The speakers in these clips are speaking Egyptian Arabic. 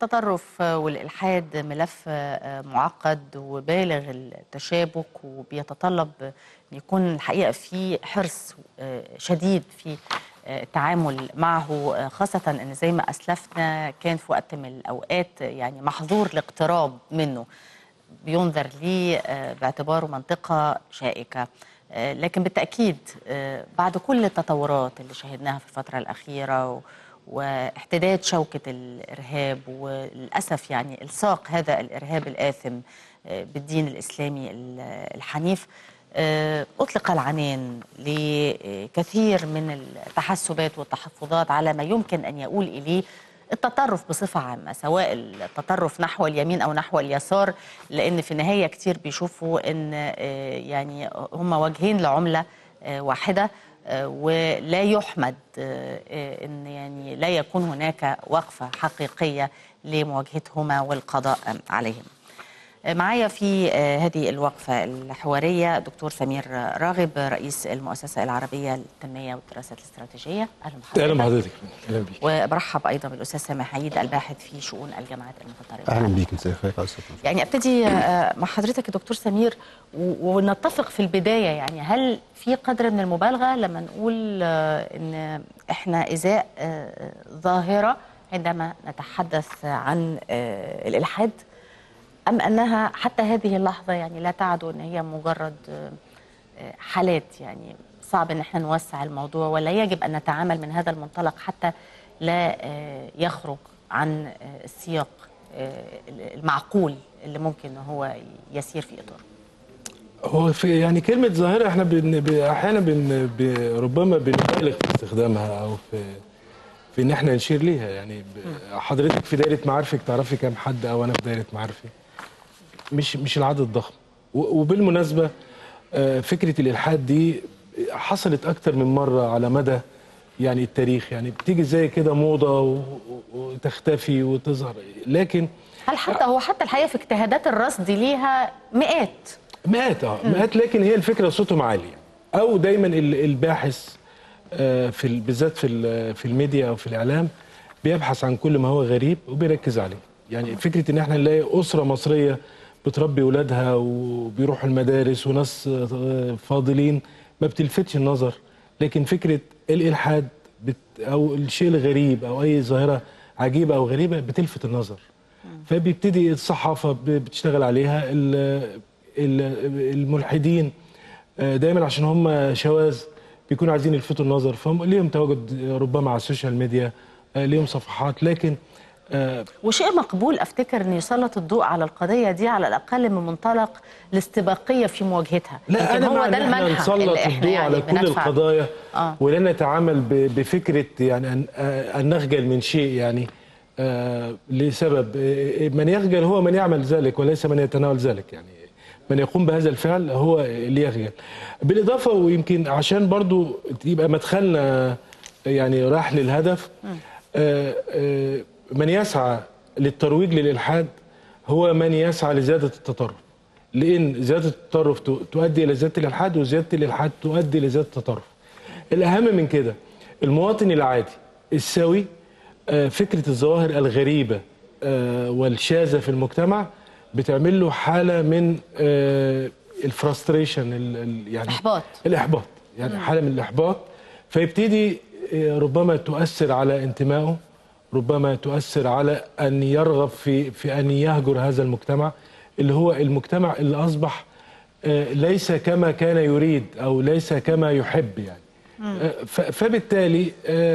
التطرف والإلحاد ملف معقد وبالغ التشابك وبيتطلب أن يكون الحقيقة في حرص شديد في التعامل معه خاصة أن زي ما أسلفنا كان في وقت من الأوقات يعني محظور الاقتراب منه بينظر ليه باعتباره منطقة شائكة لكن بالتأكيد بعد كل التطورات اللي شهدناها في الفترة الأخيرة واحتداد شوكة الإرهاب وللأسف يعني إلصاق هذا الإرهاب الآثم بالدين الإسلامي الحنيف أطلق العنان لكثير من التحسبات والتحفظات على ما يمكن أن يقول إليه التطرف بصفة عامة سواء التطرف نحو اليمين أو نحو اليسار لأن في النهاية كتير بيشوفوا أن يعني هم وجهين لعملة واحدة ولا يحمد ان يعني لا يكون هناك وقفه حقيقيه لمواجهتهما والقضاء عليهم. معايا في هذه الوقفه الحواريه دكتور سمير راغب رئيس المؤسسه العربيه للتنميه والدراسات الاستراتيجيه اهلا بحضرتك. اهلا بحضرتك اهلا بيك. وبرحب ايضا بالاستاذ سامح عيد الباحث في شؤون الجامعات المتطرفه. اهلا بيك مساء الخير يعني ابتدي مع حضرتك يا دكتور سمير ونتفق في البدايه يعني هل في قدر من المبالغه لما نقول ان احنا ازاء ظاهره عندما نتحدث عن الالحاد ام انها حتى هذه اللحظه يعني لا تعد ان هي مجرد حالات يعني صعب ان احنا نوسع الموضوع ولا يجب ان نتعامل من هذا المنطلق حتى لا يخرج عن السياق المعقول اللي ممكن هو يسير في اطاره هو في يعني كلمة ظاهرة احنا بن احيانا بن ربما بنبالغ في استخدامها او في في ان احنا نشير ليها يعني حضرتك في دايرة معارفك تعرفي كام حد او انا في دايرة معارفي مش مش العدد الضخم وبالمناسبة فكرة الالحاد دي حصلت اكتر من مرة على مدى يعني التاريخ يعني بتيجي زي كده موضة وتختفي وتظهر لكن هل حتى هو حتى الحقيقة في اجتهادات الرصد ليها مئات مئات اه مئات لكن هي الفكره صوتهم عالي او دايما الباحث في بالذات في في الميديا او في الاعلام بيبحث عن كل ما هو غريب وبيركز عليه يعني فكره ان احنا نلاقي اسره مصريه بتربي اولادها وبيروحوا المدارس وناس فاضلين ما بتلفتش النظر لكن فكره الالحاد بت او الشيء الغريب او اي ظاهره عجيبه او غريبه بتلفت النظر فبيبتدي الصحافه بتشتغل عليها الملحدين دايما عشان هم شواذ بيكونوا عايزين يلفتوا النظر فهم ليهم تواجد ربما على السوشيال ميديا ليهم صفحات لكن وشيء مقبول افتكر ان يسلط الضوء على القضيه دي على الاقل من منطلق الاستباقيه في مواجهتها لا انا هو ده المنهج نسلط الضوء يعني على كل القضايا آه. ولا نتعامل بفكره يعني ان, أن نخجل من شيء يعني آه لسبب من يخجل هو من يعمل ذلك وليس من يتناول ذلك يعني من يقوم بهذا الفعل هو اللي يخجل بالإضافة ويمكن عشان برضو يبقى مدخلنا يعني راح للهدف آآ آآ من يسعى للترويج للإلحاد هو من يسعى لزيادة التطرف لأن زيادة التطرف تؤدي إلى زيادة الإلحاد وزيادة الإلحاد تؤدي إلى زيادة التطرف الأهم من كده المواطن العادي السوي فكرة الظواهر الغريبة والشاذة في المجتمع بتعمل له حاله من الفرستريشن يعني الاحباط الاحباط يعني حاله من الاحباط فيبتدي ربما تؤثر على انتمائه ربما تؤثر على ان يرغب في في ان يهجر هذا المجتمع اللي هو المجتمع اللي اصبح ليس كما كان يريد او ليس كما يحب يعني فبالتالي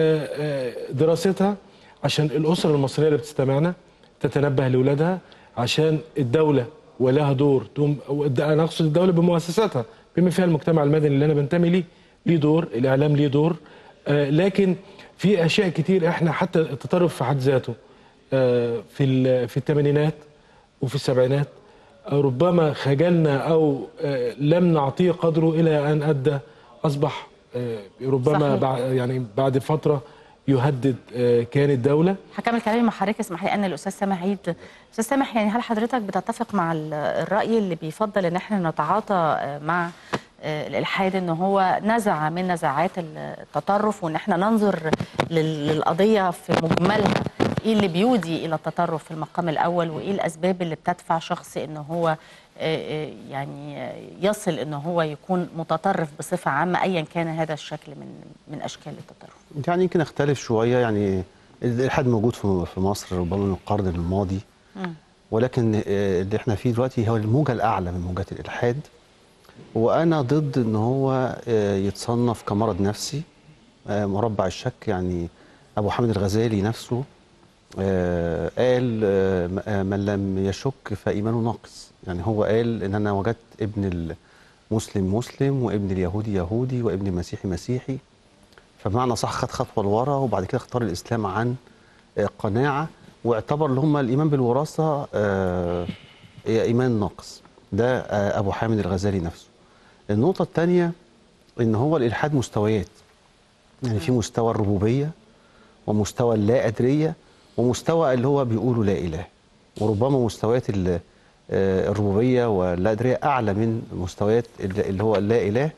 دراستها عشان الاسره المصريه اللي بتستمعنا تتنبه لاولادها عشان الدولة ولها دور أنا أقصد الدولة بمؤسساتها بما فيها المجتمع المدني اللي أنا بنتمي ليه ليه دور الإعلام ليه دور آه لكن في أشياء كتير إحنا حتى التطرف في حد ذاته آه في في الثمانينات وفي السبعينات آه ربما خجلنا أو آه لم نعطيه قدره إلى أن أدى أصبح آه ربما صحيح. بعد يعني بعد فترة يهدد كيان الدوله هكمل كلامي مع حضرتك اسمح لي ان الاستاذ سامح عيد استاذ سامح يعني هل حضرتك بتتفق مع الراي اللي بيفضل ان احنا نتعاطى مع الالحاد ان هو نزعه من نزعات التطرف وان احنا ننظر للقضيه في مجملها ايه اللي بيودي الى التطرف في المقام الاول وايه الاسباب اللي بتدفع شخص ان هو آه، آه، يعني آه، يصل ان هو يكون متطرف بصفه عامه ايا كان هذا الشكل من من اشكال التطرف يعني يمكن اختلف شويه يعني الالحاد موجود في في مصر ربما من القرن الماضي ولكن آه، اللي احنا فيه دلوقتي هو الموجه الاعلى من موجات الالحاد وانا ضد ان هو آه، يتصنف كمرض نفسي آه، مربع الشك يعني ابو حامد الغزالي نفسه آه، قال آه، م- آه، من لم يشك فايمانه ناقص يعني هو قال ان انا وجدت ابن المسلم مسلم وابن اليهودي يهودي وابن المسيحي مسيحي فبمعنى صح خد خطوه لورا وبعد كده اختار الاسلام عن آه، قناعه واعتبر اللي هم الايمان بالوراثه آه، ايمان ناقص ده آه، ابو حامد الغزالي نفسه النقطه الثانيه ان هو الالحاد مستويات يعني في مستوى الربوبيه ومستوى اللا ادريه ومستوى اللي هو بيقولوا لا اله وربما مستويات ال- آه، الربوبيه واللا ادريه اعلى من مستويات ال- اللي هو اللا اله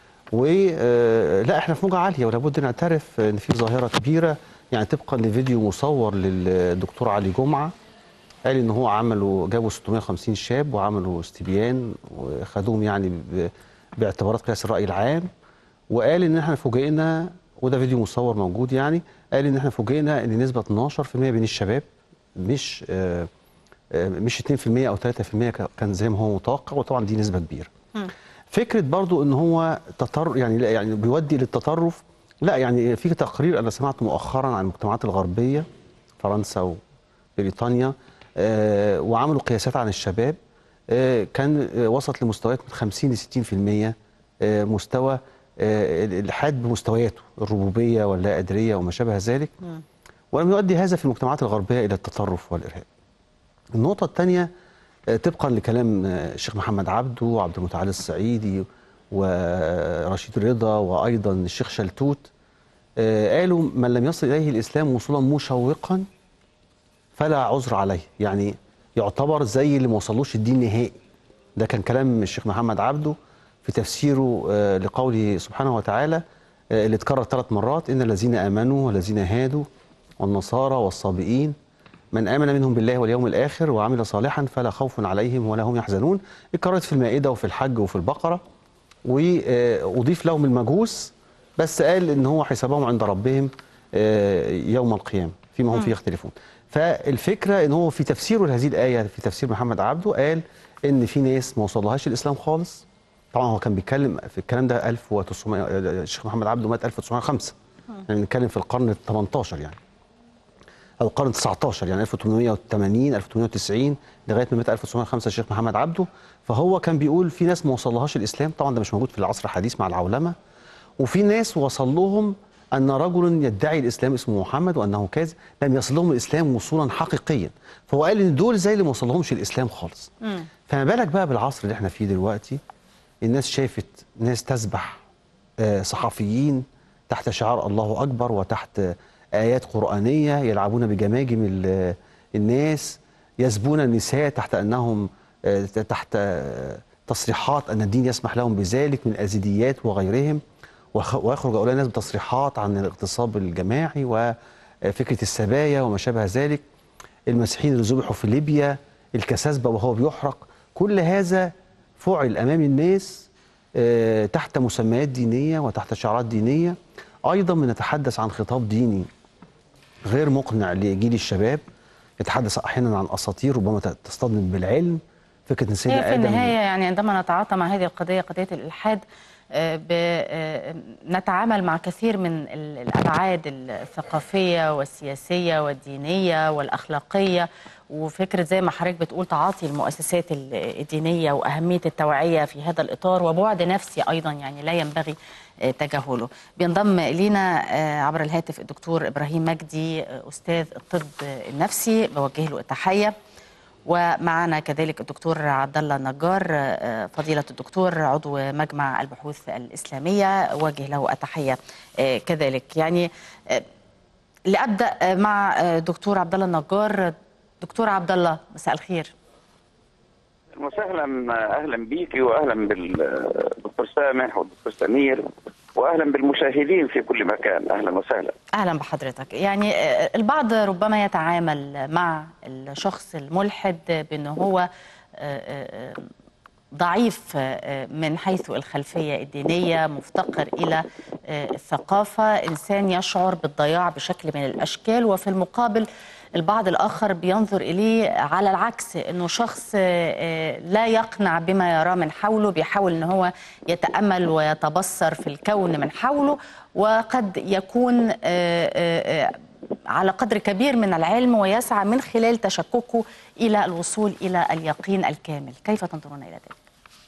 ولا احنا في موجه عاليه ولا بد نعترف ان في ظاهره كبيره يعني طبقا لفيديو مصور للدكتور علي جمعه قال ان هو عملوا جابوا 650 شاب وعملوا استبيان وخدوهم يعني ب- باعتبارات قياس الراي العام وقال ان احنا فوجئنا وده فيديو مصور موجود يعني قال ان احنا فوجئنا ان نسبه 12% بين الشباب مش آه، آه، مش 2% او 3% ك- كان زي ما هو متوقع وطبعا دي نسبه كبيره. فكره برضو ان هو تطر يعني لا يعني بيودي للتطرف لا يعني في تقرير انا سمعت مؤخرا عن المجتمعات الغربيه فرنسا وبريطانيا آه وعملوا قياسات عن الشباب آه كان آه وصلت لمستويات من 50 ل 60% آه مستوى آه الالحاد بمستوياته الربوبيه واللا ادريه وما شابه ذلك ولم يؤدي هذا في المجتمعات الغربيه الى التطرف والارهاب. النقطة الثانية آه، طبقا لكلام آه، الشيخ محمد عبده وعبد المتعال الصعيدي ورشيد رضا وأيضا الشيخ شلتوت آه، قالوا من لم يصل إليه الإسلام وصولا مشوقا فلا عذر عليه يعني يعتبر زي اللي ما وصلوش الدين نهائي ده كان كلام الشيخ محمد عبده في تفسيره آه، لقوله سبحانه وتعالى آه، اللي اتكرر ثلاث مرات إن الذين آمنوا والذين هادوا والنصارى والصابئين من آمن منهم بالله واليوم الآخر وعمل صالحا فلا خوف عليهم ولا هم يحزنون اتكررت في المائدة وفي الحج وفي البقرة وأضيف لهم المجوس بس قال إن هو حسابهم عند ربهم آه، يوم القيامة فيما هم فيه يختلفون فالفكرة إن هو في تفسيره لهذه الآية في تفسير محمد عبده قال إن في ناس ما وصلهاش الإسلام خالص طبعا هو كان بيتكلم في الكلام ده 1900 الشيخ محمد عبده مات 1905 يعني بنتكلم في القرن ال 18 يعني او القرن 19 يعني 1880 1890 لغايه ما مات 1905 الشيخ محمد عبده فهو كان بيقول في ناس ما وصلهاش الاسلام طبعا ده مش موجود في العصر الحديث مع العولمه وفي ناس وصل لهم ان رجل يدعي الاسلام اسمه محمد وانه كاذب لم يصل لهم الاسلام وصولا حقيقيا فهو قال ان دول زي اللي ما وصلهمش الاسلام خالص فما بالك بقى بالعصر اللي احنا فيه دلوقتي الناس شافت ناس تسبح آه، صحفيين تحت شعار الله أكبر وتحت آيات قرآنية يلعبون بجماجم ال- الناس يسبون النساء تحت أنهم آه، تحت آه، تصريحات أن الدين يسمح لهم بذلك من الأزيديات وغيرهم وخ- ويخرج هؤلاء الناس بتصريحات عن الاغتصاب الجماعي وفكرة السبايا وما شابه ذلك المسيحيين اللي ذبحوا في ليبيا الكساسبة وهو بيحرق كل هذا فعل أمام الناس آه، تحت مسميات دينية وتحت شعارات دينية أيضا بنتحدث عن خطاب ديني غير مقنع لجيل الشباب يتحدث أحيانا عن أساطير ربما تصطدم بالعلم فكرة إن هي سيدنا في آدم النهاية يعني عندما نتعاطى مع هذه القضية قضية الإلحاد آه، ب- آه، نتعامل مع كثير من ال- الأبعاد الثقافية والسياسية والدينية والأخلاقية وفكرة زي ما حضرتك بتقول تعاطي المؤسسات ال- الدينية وأهمية التوعية في هذا الإطار وبعد نفسي أيضا يعني لا ينبغي آه، تجاهله بينضم إلينا آه، عبر الهاتف الدكتور إبراهيم مجدي آه، أستاذ الطب النفسي بوجه له التحية ومعنا كذلك الدكتور عبد الله النجار آه، فضيلة الدكتور عضو مجمع البحوث الإسلامية وجه له التحية آه، كذلك يعني آه، لأبدأ آه، مع آه، دكتور عبد الله النجار دكتور عبد الله مساء الخير وسهلا اهلا بيكي واهلا بالدكتور سامح والدكتور سمير واهلا بالمشاهدين في كل مكان اهلا وسهلا اهلا بحضرتك يعني آه، البعض ربما يتعامل مع الشخص الملحد بانه هو آه، آه، ضعيف آه، من حيث الخلفيه الدينيه مفتقر الى آه، الثقافه انسان يشعر بالضياع بشكل من الاشكال وفي المقابل البعض الاخر بينظر اليه على العكس انه شخص آه، آه، لا يقنع بما يراه من حوله بيحاول ان هو يتامل ويتبصر في الكون من حوله وقد يكون آه، آه، آه، على قدر كبير من العلم ويسعى من خلال تشككه الى الوصول الى اليقين الكامل، كيف تنظرون الى ذلك؟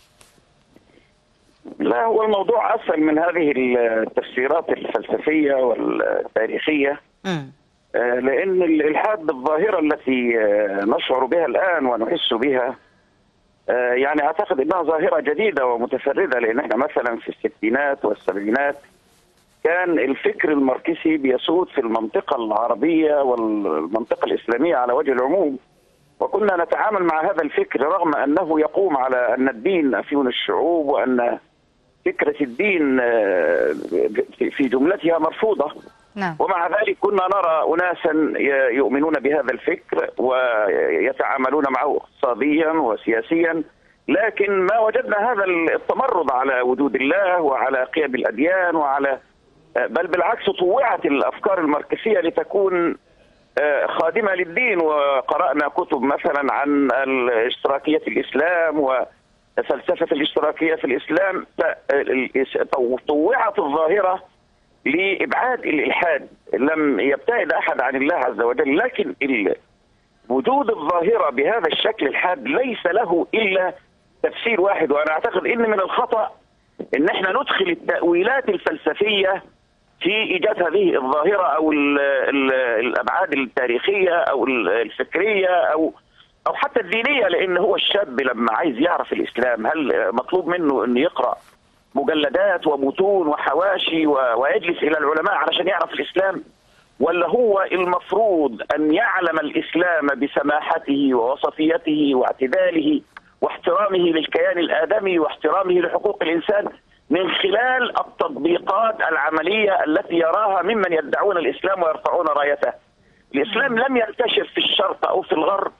لا هو الموضوع اسهل من هذه التفسيرات الفلسفيه والتاريخيه امم آه، لان الالحاد بالظاهره التي آه، نشعر بها الان ونحس بها آه، يعني اعتقد انها ظاهره جديده ومتفرده لان احنا مثلا في الستينات والسبعينات كان الفكر الماركسي بيسود في المنطقه العربيه والمنطقه الاسلاميه على وجه العموم وكنا نتعامل مع هذا الفكر رغم انه يقوم على ان الدين افيون الشعوب وان فكره الدين آه، في- في جملتها مرفوضه نعم ومع ذلك كنا نرى اناسا ي- يؤمنون بهذا الفكر ويتعاملون معه اقتصاديا وسياسيا لكن ما وجدنا هذا التمرد على وجود الله وعلى قيم الاديان وعلى بل بالعكس طوعت الافكار الماركسيه لتكون آه، خادمه للدين وقرانا كتب مثلا عن اشتراكيه الاسلام وفلسفه الاشتراكيه في الاسلام ف- ال- طوعت الظاهره لابعاد الالحاد لم يبتعد احد عن الله عز وجل لكن ال- وجود الظاهره بهذا الشكل الحاد ليس له الا تفسير واحد وانا اعتقد ان من الخطا ان احنا ندخل التاويلات الفلسفيه في ايجاد هذه الظاهره او ال ال الابعاد التاريخيه او ال- الفكريه او او حتى الدينيه لان هو الشاب لما عايز يعرف الاسلام هل مطلوب منه انه يقرا مجلدات ومتون وحواشي و- ويجلس الى العلماء علشان يعرف الاسلام ولا هو المفروض ان يعلم الاسلام بسماحته ووسطيته واعتداله واحترامه للكيان الادمي واحترامه لحقوق الانسان من خلال التطبيقات العمليه التي يراها ممن يدعون الاسلام ويرفعون رايته. الاسلام لم ينتشر في الشرق او في الغرب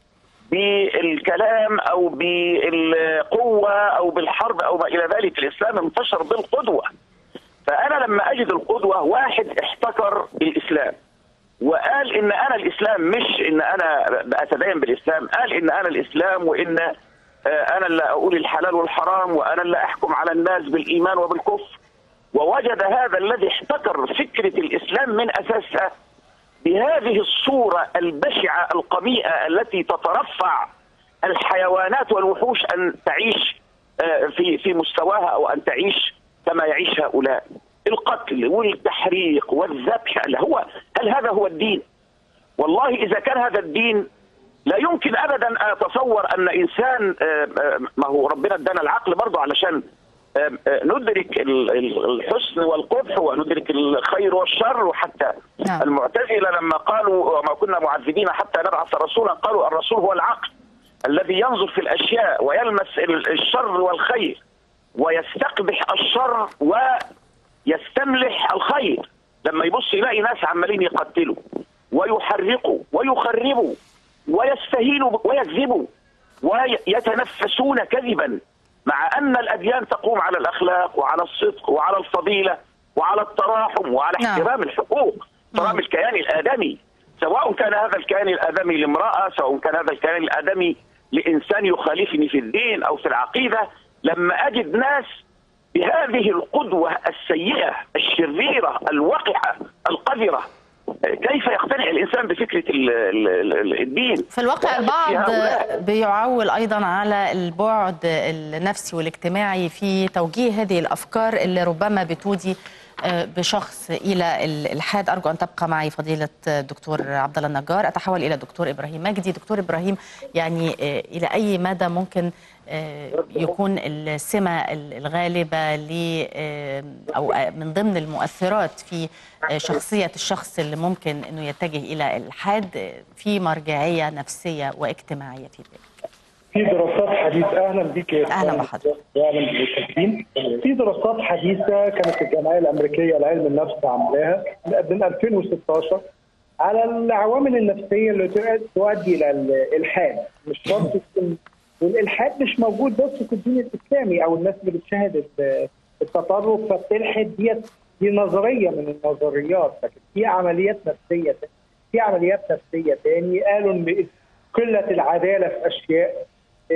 بالكلام او بالقوه او بالحرب او ما الى ذلك، الاسلام انتشر بالقدوه. فانا لما اجد القدوه واحد احتكر الاسلام وقال ان انا الاسلام مش ان انا اتدين بالاسلام قال ان انا الاسلام وان آه، انا اللي اقول الحلال والحرام وانا اللي احكم على الناس بالايمان وبالكفر ووجد هذا الذي احتكر فكره الاسلام من اساسها بهذه الصوره البشعه القميئه التي تترفع الحيوانات والوحوش ان تعيش آه، في في مستواها او ان تعيش كما يعيش هؤلاء القتل والتحريق والذبح هل هو هل هذا هو الدين؟ والله اذا كان هذا الدين لا يمكن ابدا ان اتصور ان انسان آه، آه، ما هو ربنا ادانا العقل برضه علشان آه، آه، ندرك ال- ال- الحسن والقبح وندرك الخير والشر وحتى نعم. المعتزله لما قالوا وما كنا معذبين حتى نبعث رسولا قالوا الرسول هو العقل الذي ينظر في الاشياء ويلمس ال- الشر والخير ويستقبح الشر ويستملح الخير لما يبص يلاقي ناس عمالين يقتلوا ويحرقوا ويخربوا ويستهينوا ويكذبوا ويتنفسون كذبا مع ان الاديان تقوم على الاخلاق وعلى الصدق وعلى الفضيله وعلى التراحم وعلى نعم. احترام الحقوق احترام الكيان الادمي سواء كان هذا الكيان الادمي لامراه سواء كان هذا الكيان الادمي لانسان يخالفني في الدين او في العقيده لما اجد ناس بهذه القدوه السيئه الشريره الوقحه القذره كيف يقتنع الانسان بفكره ال- ال- ال- الدين في الواقع في البعض هؤلاء. بيعول ايضا على البعد النفسي والاجتماعي في توجيه هذه الافكار اللي ربما بتودي آه، بشخص الى الالحاد ارجو ان تبقى معي فضيله الدكتور عبد الله النجار اتحول الى دكتور ابراهيم مجدي دكتور ابراهيم يعني آه، الى اي مدى ممكن آه، يكون السمه الغالبه ل آه، او آه، من ضمن المؤثرات في آه، شخصيه الشخص اللي ممكن انه يتجه الى الالحاد آه، في مرجعيه نفسيه واجتماعيه في ذلك في دراسات حديثة أهلا بك يا أهلا أستاذ. بحضرتك. وأهلا بالمشاهدين في دراسات حديثة كانت الجمعية الأمريكية لعلم النفس عاملاها من 2016 على العوامل النفسية اللي تؤدي- تؤدي إلى الإلحاد مش شرط تكون والإلحاد مش موجود بس في الدين الإسلامي أو الناس اللي بتشاهد ال- التطرف فبتلحد ديت دي نظرية من النظريات لكن في عمليات نفسية في عمليات نفسية تاني قالوا إن قلة العدالة في أشياء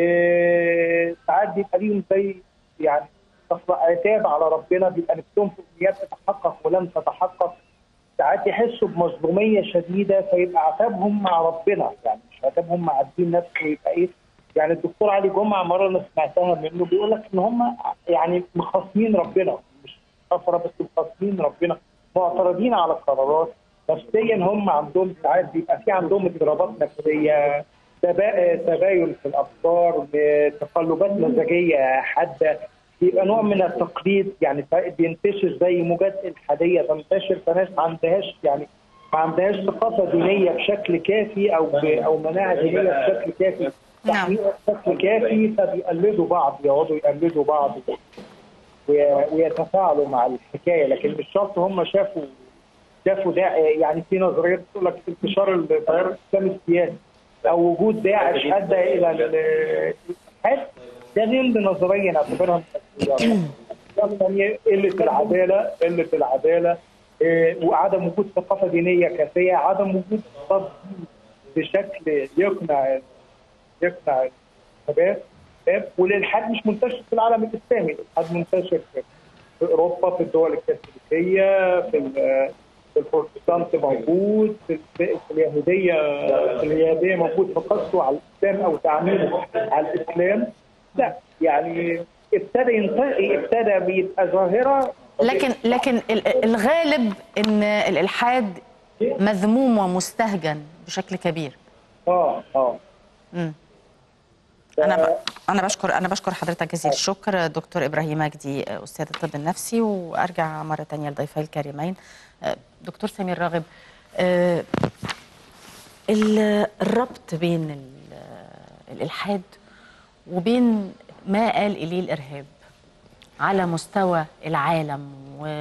إيه، ساعات بيبقى ليهم زي يعني عتاب على ربنا بيبقى نفسهم في امنيات تتحقق ولم تتحقق ساعات يحسوا بمظلوميه شديده فيبقى عتابهم مع ربنا يعني مش عتابهم مع الدين نفسه يبقى ايه يعني الدكتور علي جمعه مره انا سمعتها منه بيقول لك ان هم يعني مخاصمين ربنا مش كفره بس مخاصمين ربنا معترضين على القرارات نفسيا هم عندهم ساعات بيبقى في عندهم اضطرابات نفسيه تبا- تباين في الافكار تقلبات مزاجيه حاده بيبقى نوع من التقليد يعني ف- بينتشر زي موجات الحاديه تنتشر فناس ما عندهاش يعني ما عندهاش ثقافه دينيه بشكل كافي او ب- او مناعه دينيه بشكل كافي نعم. تحقيق بشكل كافي فبيقلدوا بعض يقعدوا يقلدوا بعض وي- ويتفاعلوا مع الحكايه لكن مش شرط هم شافوا شافوا ده يعني في نظريات بتقول لك انتشار التيار الاسلامي السياسي او وجود داعش ادى الى ال- الالحاد ده ضمن نظريه نعتبرها من النظريات. الثانيه قله العداله قله العداله إيه، وعدم وجود ثقافه دينيه كافيه عدم وجود خطاب ديني بشكل يقنع يقنع الشباب شباب. والالحاد مش منتشر في العالم الاسلامي الالحاد منتشر في في اوروبا في الدول الكاثوليكيه في ال- في البروتستانت موجود في, ال- في اليهوديه في اليهوديه موجود في قصده على الاسلام او تعميمه على الاسلام لا يعني ابتدى ينتهي ابتدى بيبقى ظاهره لكن لكن ال- الغالب ان الالحاد مذموم ومستهجن بشكل كبير اه اه انا ب... انا بشكر انا بشكر حضرتك جزيل الشكر دكتور ابراهيم مجدي استاذ الطب النفسي وارجع مره تانية لضيفي الكريمين آه، دكتور سمير راغب آه، ال- الربط بين ال- الالحاد وبين ما قال اليه الارهاب على مستوى العالم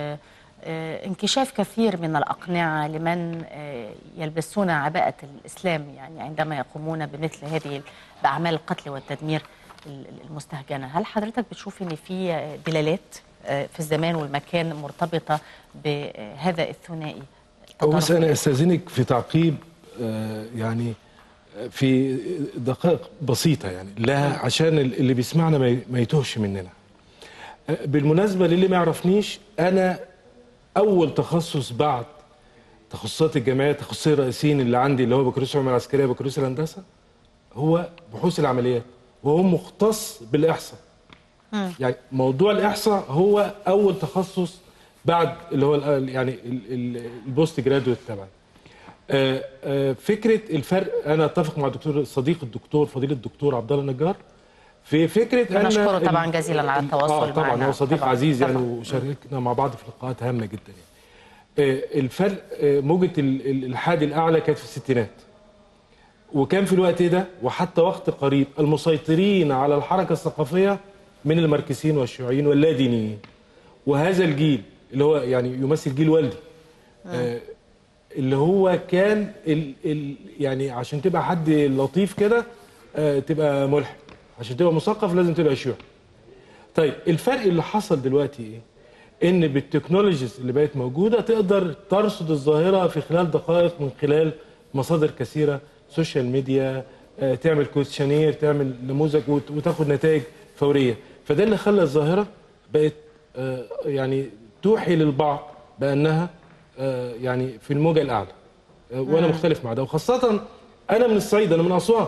وانكشاف كثير من الأقنعة لمن آه، يلبسون عباءة الإسلام يعني عندما يقومون بمثل هذه بأعمال القتل والتدمير ال- المستهجنة هل حضرتك بتشوف أن في آه، دلالات آه، في الزمان والمكان مرتبطة بهذا الثنائي أو بس التطرف أنا أستاذنك في تعقيب آه، يعني آه، في دقائق بسيطة يعني لا عشان اللي بيسمعنا ما ي- ما يتوهش مننا آه، بالمناسبة للي ما يعرفنيش أنا أول تخصص بعد تخصصات الجامعية التخصصية الرئيسيين اللي عندي اللي هو بكالوريوس العلوم العسكرية وبكالوريوس الهندسة هو بحوث العمليات وهو مختص بالإحصاء يعني موضوع الإحصاء هو أول تخصص بعد اللي هو ال- يعني ال- ال- البوست جرادويت تبعي آه، آه، فكره الفرق انا اتفق مع الدكتور صديق الدكتور فضيله الدكتور عبد الله النجار في فكره ان نشكره ال- طبعا جزيلا على التواصل آه طبعا معنا. هو صديق طبعاً. عزيز يعني طبعاً. وشاركنا مع بعض في لقاءات هامه جدا يعني آه، الفرق آه، موجه ال- ال- الالحاد الاعلى كانت في الستينات وكان في الوقت ده وحتى وقت قريب المسيطرين على الحركه الثقافيه من الماركسيين والشيوعيين واللادينيين وهذا الجيل اللي هو يعني يمثل جيل والدي آه، اللي هو كان ال ال يعني عشان تبقى حد لطيف كده آه، تبقى ملحد عشان تبقى مثقف لازم تبقى شيوعي طيب الفرق اللي حصل دلوقتي ايه ان بالتكنولوجيز اللي بقت موجوده تقدر ترصد الظاهره في خلال دقائق من خلال مصادر كثيره سوشيال ميديا آه، تعمل كويشنير تعمل نموذج وت- وتاخد نتائج فوريه فده اللي خلى الظاهره بقت آه، يعني توحي للبعض بانها آه، يعني في الموجه الاعلى آه، وانا مختلف مع ده وخاصه انا من الصعيد انا من اسوان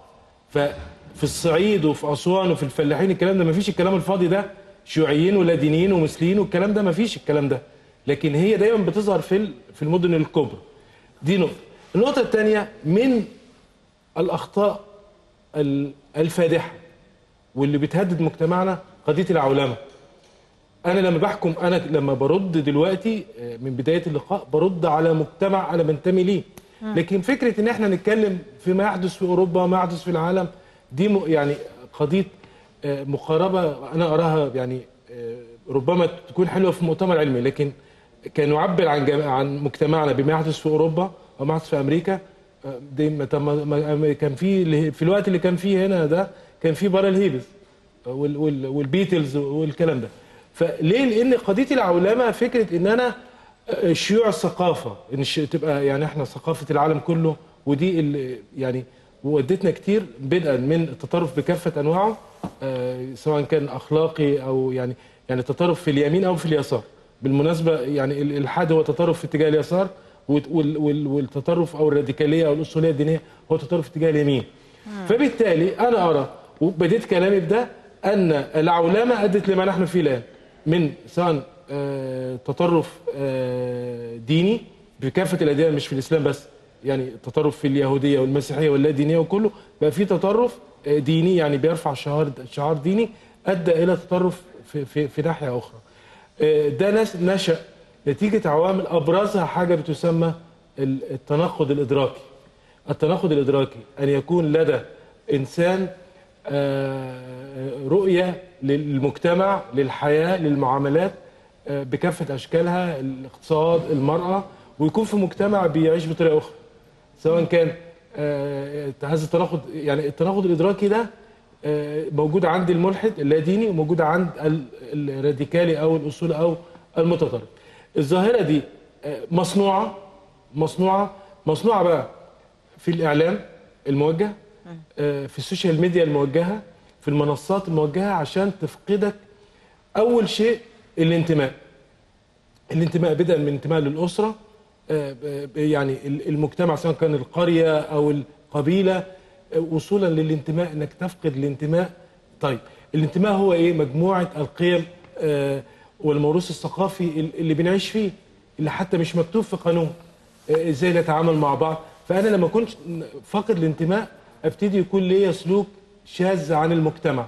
ففي الصعيد وفي اسوان وفي الفلاحين الكلام ده مفيش الكلام الفاضي ده شيوعيين ولا دينيين ومثليين والكلام ده مفيش الكلام ده لكن هي دايما بتظهر في ال- في المدن الكبرى دي نقطه النقطه الثانيه من الاخطاء ال- الفادحه واللي بتهدد مجتمعنا قضيه العولمه انا لما بحكم انا لما برد دلوقتي آه، من بدايه اللقاء برد على مجتمع انا بنتمي ليه لكن فكره ان احنا نتكلم فيما يحدث في اوروبا وما يحدث في العالم دي م- يعني قضيه آه، مقاربه انا اراها يعني آه، ربما تكون حلوه في مؤتمر علمي لكن كان يعبر عن جم- عن مجتمعنا بما يحدث في اوروبا او ما يحدث في امريكا آه، دي ما- طب ما- ما- كان في اللي- في الوقت اللي كان فيه هنا ده كان في بارا الهيبز وال- وال- والبيتلز والكلام ده فليه لان قضيه العولمه فكره ان انا آه، شيوع الثقافه ان الش- تبقى يعني احنا ثقافه العالم كله ودي اللي يعني ودتنا كتير بدءا من التطرف بكافه انواعه آه، سواء كان اخلاقي او يعني يعني التطرف في اليمين او في اليسار بالمناسبه يعني ال- الالحاد هو تطرف في اتجاه اليسار وال- وال- وال- والتطرف او الراديكاليه او الاصوليه الدينيه هو تطرف في اتجاه اليمين فبالتالي انا ارى وبديت كلامي بده ان العولمه ادت لما نحن فيه الان من سواء آه، تطرف آه، ديني بكافه الاديان مش في الاسلام بس يعني تطرف في اليهوديه والمسيحيه واللا دينيه وكله بقى في تطرف آه، ديني يعني بيرفع شعار شعار ديني ادى الى تطرف في في, في ناحيه اخرى آه، ده نس- نشا نتيجه عوامل ابرزها حاجه بتسمى ال- التناقض الادراكي التناقض الادراكي ان يكون لدى انسان آه، رؤيه للمجتمع للحياه للمعاملات آه، بكافه اشكالها الاقتصاد المراه ويكون في مجتمع بيعيش بطريقه اخرى سواء كان آه، هذا التناقض يعني التناقض الادراكي ده آه، موجود عند الملحد اللاديني وموجود عند ال- الراديكالي او الاصولي او المتطرف الظاهره دي آه، مصنوعه مصنوعه مصنوعه بقى في الاعلام الموجه آه، في السوشيال ميديا الموجهه في المنصات الموجهه عشان تفقدك اول شيء الانتماء الانتماء بدءا من انتماء للاسره آه، ب- يعني ال- المجتمع سواء كان القريه او القبيله آه، وصولا للانتماء انك تفقد الانتماء طيب الانتماء هو ايه مجموعه القيم آه، والموروث الثقافي ال- اللي بنعيش فيه اللي حتى مش مكتوب في قانون آه، ازاي نتعامل مع بعض فانا لما كنت فاقد الانتماء ابتدي يكون ليا سلوك شاذ عن المجتمع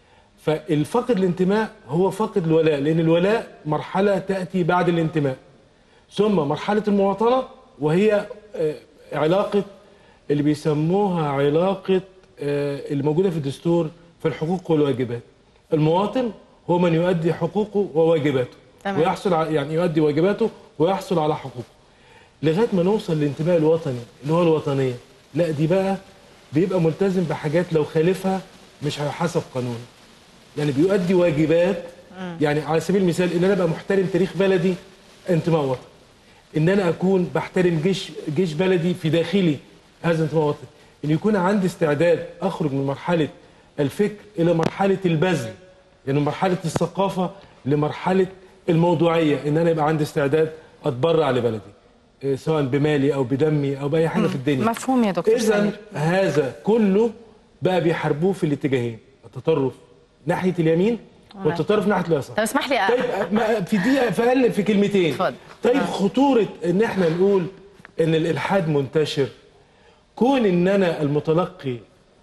فالفقد الانتماء هو فقد الولاء لان الولاء مرحله تاتي بعد الانتماء ثم مرحله المواطنه وهي آه، علاقه اللي بيسموها علاقه آه، اللي موجوده في الدستور في الحقوق والواجبات المواطن هو من يؤدي حقوقه وواجباته تمام. ويحصل على يعني يؤدي واجباته ويحصل على حقوقه لغايه ما نوصل للانتماء الوطني اللي هو الوطنيه لا دي بقى بيبقى ملتزم بحاجات لو خالفها مش هيحاسب قانونا يعني بيؤدي واجبات يعني على سبيل المثال ان انا ابقى محترم تاريخ بلدي انتماء وطني ان انا اكون بحترم جيش جيش بلدي في داخلي هذا انتماء وطني ان يكون عندي استعداد اخرج من مرحله الفكر الى مرحله البذل يعني من مرحله الثقافه لمرحله الموضوعيه ان انا يبقى عندي استعداد اتبرع لبلدي إيه، سواء بمالي او بدمي او باي حاجه في الدنيا مفهوم يا دكتور اذا سمير هذا كله بقى بيحاربوه في الاتجاهين التطرف ناحيه اليمين والتطرف ناحيه اليسار طب اسمح لي أ- طيب ما- في دقيقه في اقل في كلمتين اتفضل. طيب آه. خطوره ان احنا نقول ان الالحاد منتشر كون ان انا المتلقي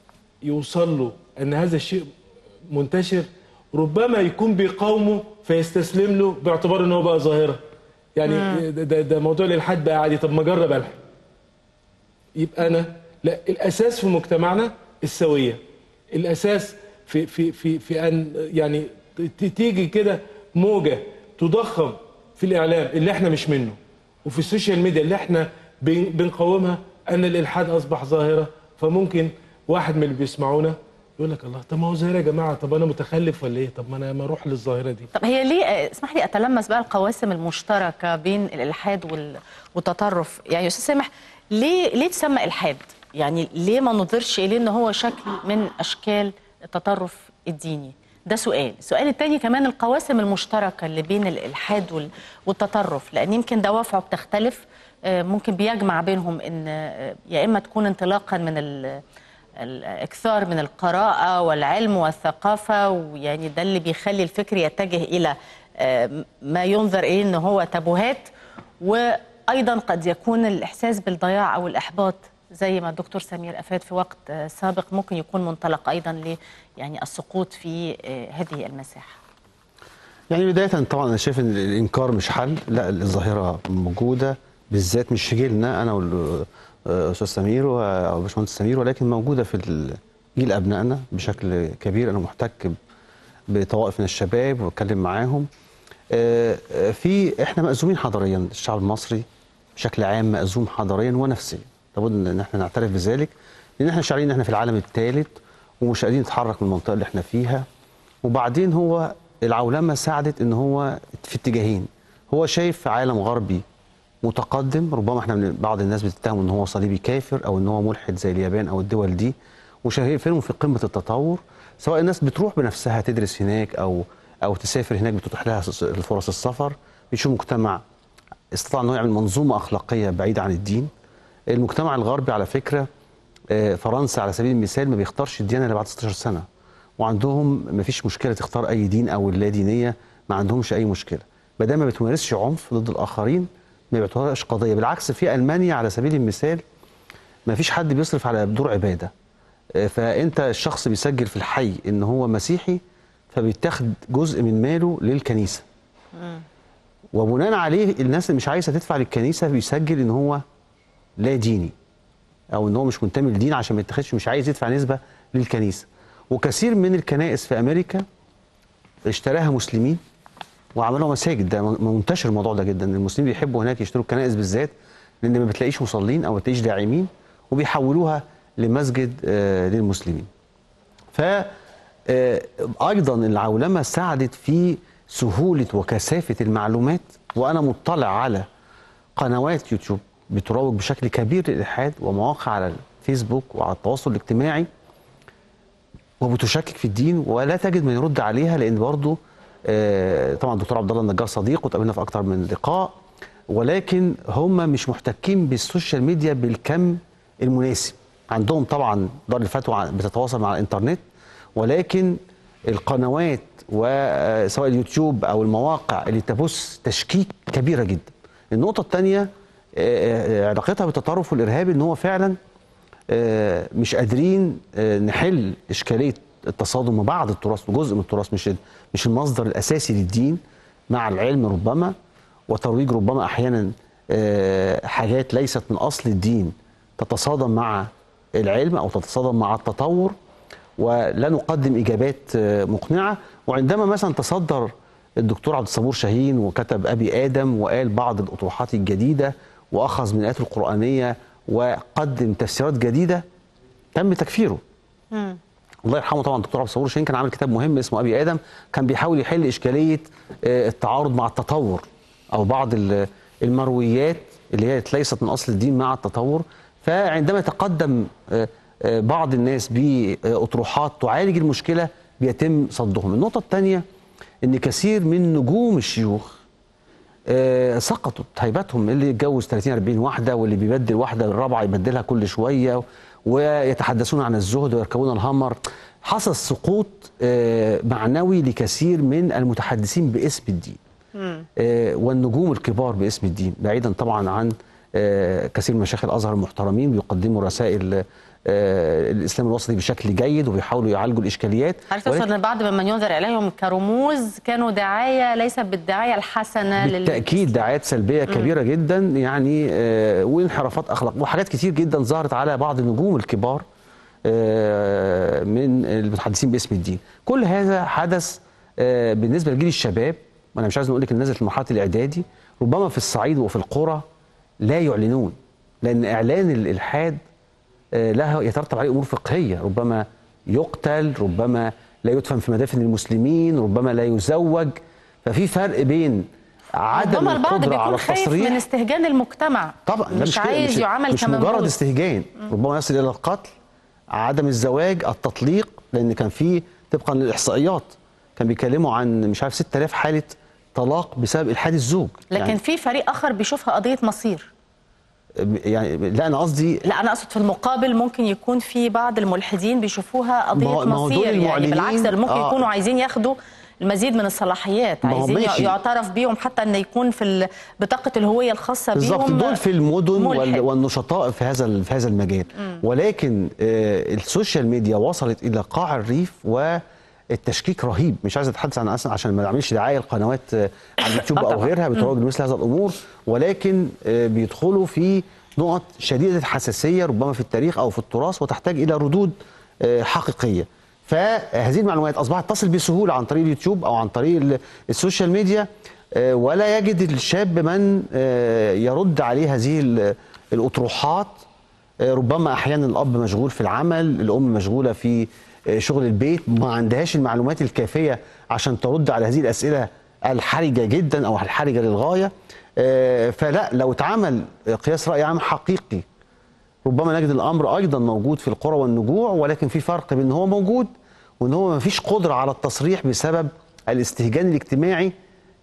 يوصل له ان هذا الشيء منتشر ربما يكون بيقاومه فيستسلم له باعتبار ان هو بقى ظاهره يعني ده, ده, ده موضوع الالحاد بقى عادي طب ما اجرب الحد يبقى انا لا الاساس في مجتمعنا السويه الاساس في في في في ان يعني ت- تيجي كده موجه تضخم في الاعلام اللي احنا مش منه وفي السوشيال ميديا اللي احنا بن- بنقاومها ان الالحاد اصبح ظاهره فممكن واحد من اللي بيسمعونا يقول لك الله طب ما هو ظاهره يا جماعه طب انا متخلف ولا ايه طب ما انا ما اروح للظاهره دي طب هي ليه آه، اسمح لي اتلمس بقى القواسم المشتركه بين الالحاد وال- والتطرف يعني يا استاذ سامح ليه ليه تسمى الحاد يعني ليه ما نظرش اليه ان هو شكل من اشكال التطرف الديني ده سؤال السؤال الثاني كمان القواسم المشتركه اللي بين الالحاد وال- والتطرف لان يمكن دوافعه بتختلف آه، ممكن بيجمع بينهم ان آه، يا اما تكون انطلاقا من ال- الاكثار من القراءه والعلم والثقافه ويعني ده اللي بيخلي الفكر يتجه الى آه، ما ينظر اليه ان هو تابوهات وايضا قد يكون الاحساس بالضياع او الاحباط زي ما الدكتور سمير افاد في وقت آه، سابق ممكن يكون منطلق ايضا ل يعني السقوط في آه، هذه المساحه يعني بداية طبعا أنا شايف إن الإنكار مش حل، لا الظاهرة موجودة بالذات مش في جيلنا أنا والأستاذ سمير و- أو باشمهندس سمير ولكن موجودة في ال- جيل ابنائنا بشكل كبير انا محتك بطوائف من الشباب وبتكلم معاهم آه، آه، في احنا مأزومين حضاريا الشعب المصري بشكل عام مأزوم حضاريا ونفسيا لابد ان احنا نعترف بذلك لان احنا شاعرين ان احنا في العالم الثالث ومش قادرين نتحرك من المنطقه اللي احنا فيها وبعدين هو العولمه ساعدت ان هو في اتجاهين هو شايف عالم غربي متقدم ربما احنا من بعض الناس بتتهم ان هو صليبي كافر او ان هو ملحد زي اليابان او الدول دي وشايفينهم في قمه التطور سواء الناس بتروح بنفسها تدرس هناك او او تسافر هناك بتتيح لها فرص السفر بيشوف مجتمع استطاع انه يعمل منظومه اخلاقيه بعيده عن الدين المجتمع الغربي على فكره آه، فرنسا على سبيل المثال ما بيختارش الديانه الا بعد 16 سنه وعندهم ما فيش مشكله تختار اي دين او اللا دينيه ما عندهمش اي مشكله ما دام ما بتمارسش عنف ضد الاخرين ما بيعتبرهاش قضيه بالعكس في المانيا على سبيل المثال ما فيش حد بيصرف على دور عباده آه، فانت الشخص بيسجل في الحي ان هو مسيحي فبيتاخد جزء من ماله للكنيسه وبناء عليه الناس اللي مش عايزه تدفع للكنيسه بيسجل ان هو لا ديني او ان هو مش منتمي للدين عشان ما يتاخدش مش عايز يدفع نسبه للكنيسه وكثير من الكنائس في امريكا اشتراها مسلمين وعملوا مساجد ده منتشر الموضوع ده جدا المسلمين بيحبوا هناك يشتروا الكنائس بالذات لان ما بتلاقيش مصلين او ما بتلاقيش داعمين وبيحولوها لمسجد آه، للمسلمين ف آه، ايضا العولمه ساعدت في سهوله وكثافه المعلومات وانا مطلع على قنوات يوتيوب بتروج بشكل كبير للالحاد ومواقع على الفيسبوك وعلى التواصل الاجتماعي وبتشكك في الدين ولا تجد من يرد عليها لان برضه آه، طبعا الدكتور عبد الله النجار صديق وتقابلنا في اكتر من لقاء ولكن هم مش محتكين بالسوشيال ميديا بالكم المناسب عندهم طبعا دار الفتوى بتتواصل مع الانترنت ولكن القنوات وسواء اليوتيوب او المواقع اللي تبث تشكيك كبيره جدا النقطه الثانيه علاقتها بالتطرف والارهاب ان هو فعلا آه، مش قادرين آه، نحل اشكاليه التصادم بعض التراث جزء من التراث مش مش المصدر الاساسي للدين مع العلم ربما وترويج ربما احيانا آه، حاجات ليست من اصل الدين تتصادم مع العلم او تتصادم مع التطور ولا نقدم اجابات آه، مقنعه وعندما مثلا تصدر الدكتور عبد الصبور شاهين وكتب ابي ادم وقال بعض الاطروحات الجديده واخذ من الايات القرانيه وقدم تفسيرات جديده تم تكفيره. مم. الله يرحمه طبعا الدكتور عبد الصبور شاهين كان عامل كتاب مهم اسمه ابي ادم كان بيحاول يحل اشكاليه آه، التعارض مع التطور او بعض المرويات اللي هي ليست من اصل الدين مع التطور فعندما تقدم آه، آه، بعض الناس باطروحات تعالج المشكله بيتم صدهم النقطه الثانيه ان كثير من نجوم الشيوخ آه، سقطت هيبتهم اللي يتجوز 30 40 واحده واللي بيبدل واحده الرابعه يبدلها كل شويه ويتحدثون عن الزهد ويركبون الهمر حصل سقوط معنوي لكثير من المتحدثين باسم الدين والنجوم الكبار باسم الدين بعيدا طبعا عن آه، كثير من مشايخ الازهر المحترمين بيقدموا رسائل آه، الاسلام الوسطي بشكل جيد وبيحاولوا يعالجوا الاشكاليات هل تقصد ان بعض ممن ينظر اليهم كرموز كانوا دعايه ليست بالدعايه الحسنه بالتاكيد دعايات سلبيه كبيره م. جدا يعني آه، وانحرافات اخلاق وحاجات كتير جدا ظهرت على بعض النجوم الكبار من المتحدثين باسم الدين كل هذا حدث بالنسبه لجيل الشباب وانا مش عايز اقول لك نزلت المرحله الاعدادي ربما في الصعيد وفي القرى لا يعلنون لأن إعلان الإلحاد آه، له يترتب عليه أمور فقهية ربما يقتل ربما لا يدفن في مدافن المسلمين ربما لا يزوج ففي فرق بين عدم القدرة على التصريح من استهجان المجتمع طبعا مش, مش عايز مش يعامل مش مجرد استهجان ربما يصل إلى القتل عدم الزواج التطليق لأن كان في طبقا للإحصائيات كان بيتكلموا عن مش عارف 6000 حالة طلاق بسبب الحاد الزوج لكن يعني في فريق اخر بيشوفها قضيه مصير يعني لا انا قصدي لا انا اقصد في المقابل ممكن يكون في بعض الملحدين بيشوفوها قضيه مصير يعني بالعكس ممكن آه يكونوا عايزين ياخدوا المزيد من الصلاحيات عايزين ماشي. يعترف بيهم حتى ان يكون في بطاقه الهويه الخاصه بيهم بالظبط دول في المدن ملحد. والنشطاء في هذا في هذا المجال م. ولكن آه السوشيال ميديا وصلت الى قاع الريف و التشكيك رهيب مش عايز اتحدث عن اصلا عشان ما نعملش دعايه لقنوات آه، على اليوتيوب او غيرها بتروج لمثل هذا الامور ولكن آه، بيدخلوا في نقط شديده الحساسيه ربما في التاريخ او في التراث وتحتاج الى ردود آه، حقيقيه فهذه المعلومات اصبحت تصل بسهوله عن طريق اليوتيوب او عن طريق ال- السوشيال ميديا آه، ولا يجد الشاب من آه، يرد عليه هذه ال- الاطروحات آه، ربما احيانا الاب مشغول في العمل الام مشغوله في آه، شغل البيت ما عندهاش المعلومات الكافيه عشان ترد على هذه الاسئله الحرجه جدا او الحرجه للغايه آه، فلا لو اتعمل قياس راي عام حقيقي ربما نجد الامر ايضا موجود في القرى والنجوع ولكن في فرق بين ان هو موجود وان هو ما فيش قدره على التصريح بسبب الاستهجان الاجتماعي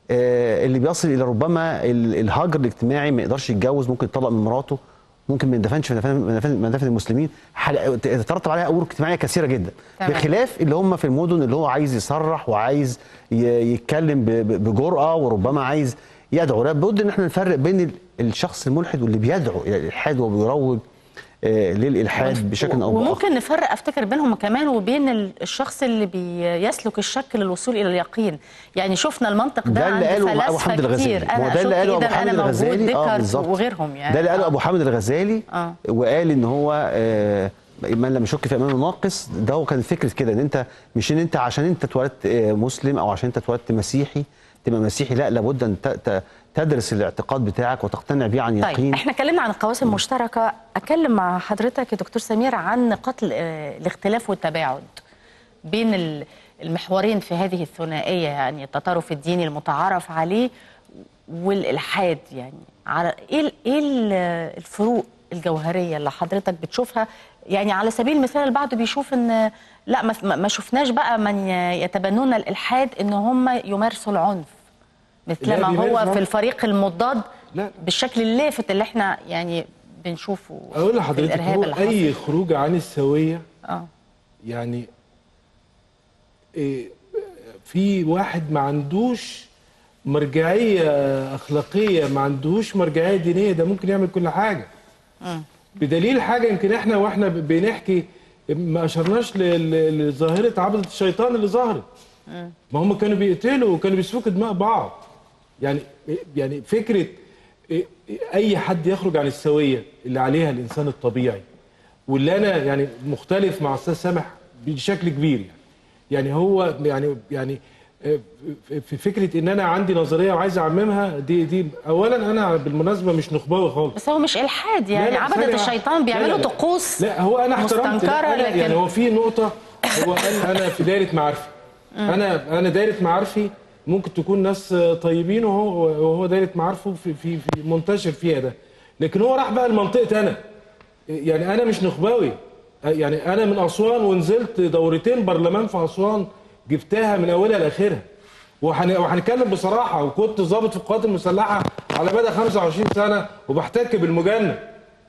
آه، اللي بيصل الى ربما ال- الهجر الاجتماعي ما يقدرش يتجوز ممكن يطلق من مراته ممكن ما يندفنش في مدافن- مدافن مدافن المسلمين حل- تترتب عليها امور اجتماعيه كثيره جدا تمام. بخلاف اللي هم في المدن اللي هو عايز يصرح وعايز ي- يتكلم ب- ب- بجرأه وربما عايز يدعو لابد ان احنا نفرق بين ال- الشخص الملحد واللي بيدعو الى الالحاد وبيروج آه، للالحاد بشكل او باخر وممكن نفرق افتكر بينهم كمان وبين ال- الشخص اللي بيسلك الشك للوصول الى اليقين يعني شفنا المنطق ده, ده اللي عند قاله ابو فلاسفه حامد الغزالي كتير ما هو انا ده اللي قاله ابو إذا حامد انا موجود الغزالي اه ديكارت بالظبط وغيرهم يعني ده اللي قاله آه. ابو حامد الغزالي آه. وقال ان هو آه، من لم يشك في امانه ناقص ده هو كان فكره كده ان انت مش ان انت عشان انت اتولدت آه، مسلم او عشان انت اتولدت مسيحي تبقى مسيحي لا لابد ان ت- ت- تدرس الاعتقاد بتاعك وتقتنع بيه عن طيب يقين احنا اتكلمنا عن القواسم المشتركه اتكلم مع حضرتك يا دكتور سمير عن نقاط ال- آه، الاختلاف والتباعد بين ال- المحورين في هذه الثنائيه يعني التطرف الديني المتعارف عليه والالحاد يعني على ايه ال- ايه ال- الفروق الجوهريه اللي حضرتك بتشوفها يعني على سبيل المثال البعض بيشوف ان لا ما- ما ما شفناش بقى من ي- يتبنون الالحاد ان هم يمارسوا العنف لا، مثلما بيمارس هو عنف. في الفريق المضاد لا. بالشكل اللافت اللي احنا يعني بنشوفه اقول في لحضرتك الارهاب هو اللي اي حصل. خروج عن السويه اه يعني إيه، في واحد ما عندوش مرجعيه اخلاقيه ما عندوش مرجعيه دينيه ده ممكن يعمل كل حاجه بدليل حاجه يمكن احنا واحنا بنحكي ما اشرناش ل- ل- لظاهره عبده الشيطان اللي ظهرت ما هم كانوا بيقتلوا وكانوا بيسفكوا دماء بعض يعني يعني فكره إيه، اي حد يخرج عن السويه اللي عليها الانسان الطبيعي واللي انا يعني مختلف مع استاذ سامح بشكل كبير يعني يعني هو يعني يعني آه، في فكره ان انا عندي نظريه وعايز اعممها دي دي اولا انا بالمناسبه مش نخبوي خالص بس هو مش الحاد يعني لا، لا، عبده ثانية الشيطان واحدة. بيعملوا لا، لا، لا. طقوس لا هو انا احترمت لا، مستنكرة، أنا لكن- يعني هو في نقطه هو قال انا في دايره معارفي انا انا دايره معارفي ممكن تكون ناس طيبين وهو وهو دايره معارفه في في, في منتشر فيها ده لكن هو راح بقى لمنطقتي انا يعني انا مش نخباوي يعني انا من اسوان ونزلت دورتين برلمان في اسوان جبتها من اولها لاخرها وهن- وهنتكلم بصراحه وكنت ضابط في القوات المسلحه على مدى 25 سنه وبحتك بالمجند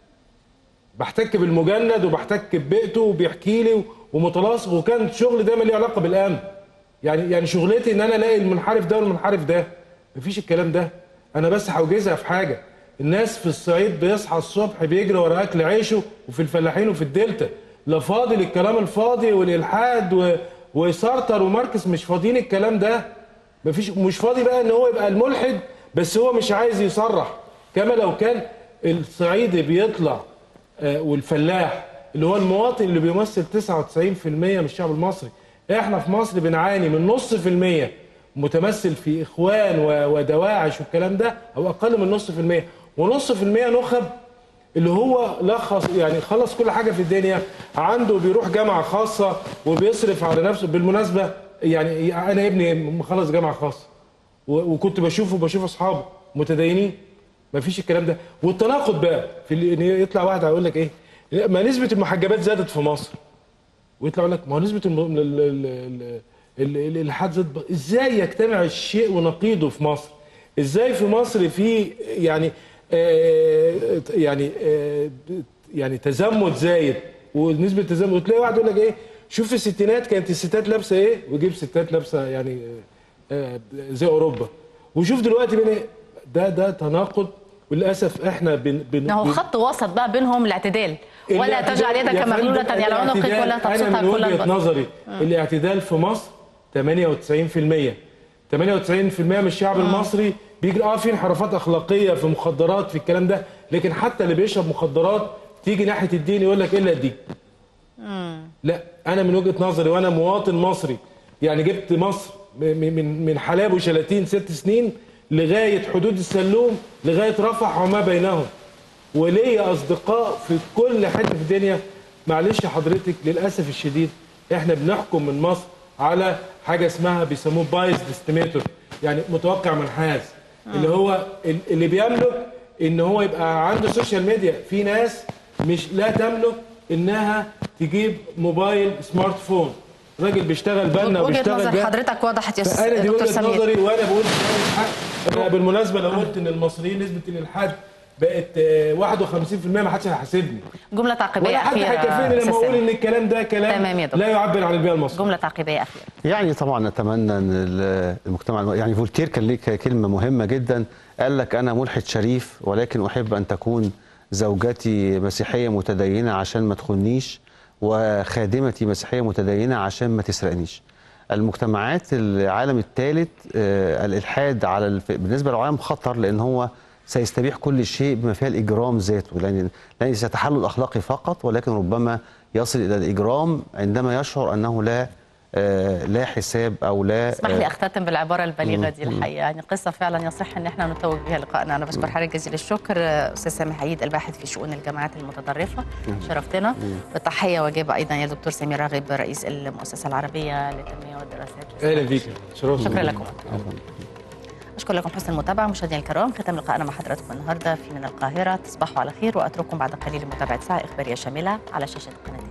بحتك بالمجند وبحتك ببيئته وبيحكي لي ومتلاصق وكان شغل دايما ليه علاقه بالامن يعني يعني شغلتي ان انا الاقي المنحرف ده والمنحرف ده مفيش الكلام ده انا بس هوجزها في حاجه الناس في الصعيد بيصحى الصبح بيجري ورا اكل عيشه وفي الفلاحين وفي الدلتا لا فاضي للكلام الفاضي والالحاد و... ويسرطر وماركس مش فاضيين الكلام ده مفيش مش فاضي بقى ان هو يبقى الملحد بس هو مش عايز يصرح كما لو كان الصعيدي بيطلع آه، والفلاح اللي هو المواطن اللي بيمثل 99% من الشعب المصري احنا في مصر بنعاني من نص في المية متمثل في اخوان و- ودواعش والكلام ده او اقل من نص في المية ونص في المية نخب اللي هو لخص يعني خلص كل حاجه في الدنيا عنده بيروح جامعه خاصه وبيصرف على نفسه بالمناسبه يعني انا ابني مخلص جامعه خاصه و- وكنت بشوفه بشوف اصحابه متدينين مفيش الكلام ده والتناقض بقى في اللي إن يطلع واحد هيقول لك ايه ما نسبه المحجبات زادت في مصر ويطلع يقول لك ما هو نسبه الم... ال... ال... ال... ال... ال... الالحاد زاد ب- ازاي يجتمع الشيء ونقيضه في مصر ازاي في مصر في يعني آه يعني آه يعني تزمت زايد ونسبه تزمت وتلاقي واحد يقول لك ايه شوف في الستينات كانت الستات لابسه ايه ويجيب ستات لابسه يعني آه زي اوروبا وشوف دلوقتي بين ايه ده ده تناقض وللاسف احنا بن بن إن هو بن- خط وسط بقى بينهم الاعتدال ولا الاعتدال- تجعل يدك يا مغلولة فندم، إلى عنقك الاعتدال ولا تبسطها انا من كل وجهه البسط نظري الاعتدال في مصر 98% 98% من الشعب المصري بيجري اه في انحرافات اخلاقيه في مخدرات في الكلام ده لكن حتى اللي بيشرب مخدرات تيجي ناحيه الدين يقول لك الا الدين لا انا من وجهه نظري وانا مواطن مصري يعني جبت مصر م- م- من من حلاب وشلاتين ست سنين لغايه حدود السلوم لغايه رفح وما بينهم وليا اصدقاء في كل حته في الدنيا معلش حضرتك للاسف الشديد احنا بنحكم من مصر على حاجه اسمها بيسموه بايس ديستيميتور يعني متوقع منحاز اللي هو ال- اللي بيملك ان هو يبقى عنده سوشيال ميديا في ناس مش لا تملك انها تجيب موبايل سمارت فون راجل بيشتغل بنا وجهه وبيشتغل نظر جد. حضرتك وضحت يا فانا دي دكتور وجهه سمير نظري وانا بقول كلام الحق انا بالمناسبه لو قلت ان المصريين نسبه الالحاد بقت آه، 51% ما حدش هيحاسبني جمله تعقيبيه ولا حد اخيره هيكفيني لما أستاذ اقول سامي. ان الكلام ده كلام تمام يا دكتور. لا يعبر عن البيئه المصريه جمله تعقيبيه اخيره يعني طبعا نتمنى ان ال- المجتمع الم- يعني فولتير كان ليه ك- كلمه مهمه جدا قال لك انا ملحد شريف ولكن احب ان تكون زوجتي مسيحيه متدينه عشان ما تخنيش وخادمتي مسيحيه متدينه عشان ما تسرقنيش المجتمعات العالم الثالث آه، الالحاد على الف... بالنسبه للعالم خطر لان هو سيستبيح كل شيء بما فيها الاجرام ذاته لان لان سيتحلل الاخلاقي فقط ولكن ربما يصل الى الاجرام عندما يشعر انه لا آه، لا حساب او لا اسمح لي اختتم بالعباره البليغه دي الحقيقه يعني قصه فعلا يصح ان احنا نتوج بها لقائنا انا بشكر حضرتك جزيل الشكر استاذ سامي حيد الباحث في شؤون الجامعات المتطرفه شرفتنا بالتحيه واجبه ايضا يا دكتور سمير راغب رئيس المؤسسه العربيه للتنميه والدراسات اهلا بيك شرفت شكرا لكم أشكر لكم حسن المتابعة مشاهدينا الكرام ختام لقائنا مع حضراتكم النهاردة في من القاهرة تصبحوا على خير وأترككم بعد قليل متابعة ساعة إخبارية شاملة على شاشة قناة